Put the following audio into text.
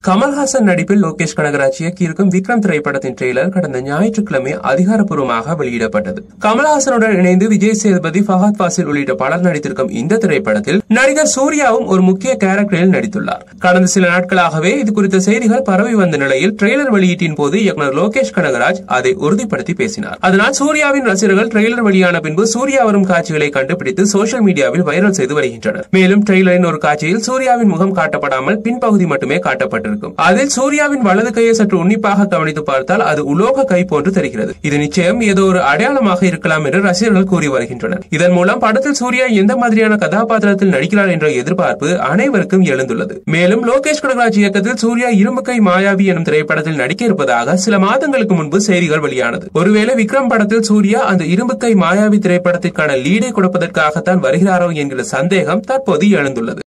கமல்ஹாசன் நடிப்பில் லோகேஷ் கனகராஜ் இயக்கியிருக்கும் விக்ரம் திரைப்படத்தின் ட்ரெய்லர் கடந்த ஞாயிற்றுக்கிழமை அதிகாரப்பூர்வமாக வெளியிடப்பட்டது கமல்ஹாசனுடன் இணைந்து விஜய் சேதுபதி ஃபஹத் பாசில் உள்ளிட்ட பலர் நடித்திருக்கும் இந்த திரைப்படத்தில் நடிகர் சூர்யாவும் ஒரு முக்கிய கேரக்டரில் நடித்துள்ளார் கடந்த சில நாட்களாகவே இது குறித்த செய்திகள் பரவி வந்த நிலையில் ட்ரெய்லர் வெளியீட்டின் போது இயக்குனர் லோகேஷ் கனகராஜ் அதை உறுதிப்படுத்தி பேசினார் அதனால் சூர்யாவின் ரசிகர்கள் ட்ரெய்லர் வெளியான பின்பு சூர்யா வரும் காட்சிகளை கண்டுபிடித்து சோசியல் மீடியாவில் வைரல் செய்து வருகின்றனர் மேலும் ட்ரெய்லரின் ஒரு காட்சியில் சூர்யாவின் முகம் காட்டப்படாமல் பின்பகுதி மட்டுமே காட்டப்பட்டிருக்கும் அதில் சூர்யாவின் வலது கையை சற்று உன்னிப்பாக கவனித்து பார்த்தால் அது உலோக கை போன்று தெரிகிறது இது நிச்சயம் ஏதோ ஒரு அடையாளமாக இருக்கலாம் என்று ரசிகர்கள் கூறி வருகின்றனர் இதன் மூலம் படத்தில் சூர்யா எந்த மாதிரியான கதாபாத்திரத்தில் நடிக்கிறார் என்ற எதிர்பார்ப்பு அனைவருக்கும் எழுந்துள்ளது மேலும் லோகேஷ் கனகராஜ் இயக்கத்தில் சூர்யா இரும்பு கை மாயாவி எனும் திரைப்படத்தில் நடிக்க இருப்பதாக சில மாதங்களுக்கு முன்பு செய்திகள் வெளியானது ஒருவேளை விக்ரம் படத்தில் சூர்யா அந்த இரும்பு கை மாயாவி திரைப்படத்திற்கான லீடை கொடுப்பதற்காகத்தான் வருகிறாரோ என்கிற சந்தேகம் தற்போது எழுந்துள்ளது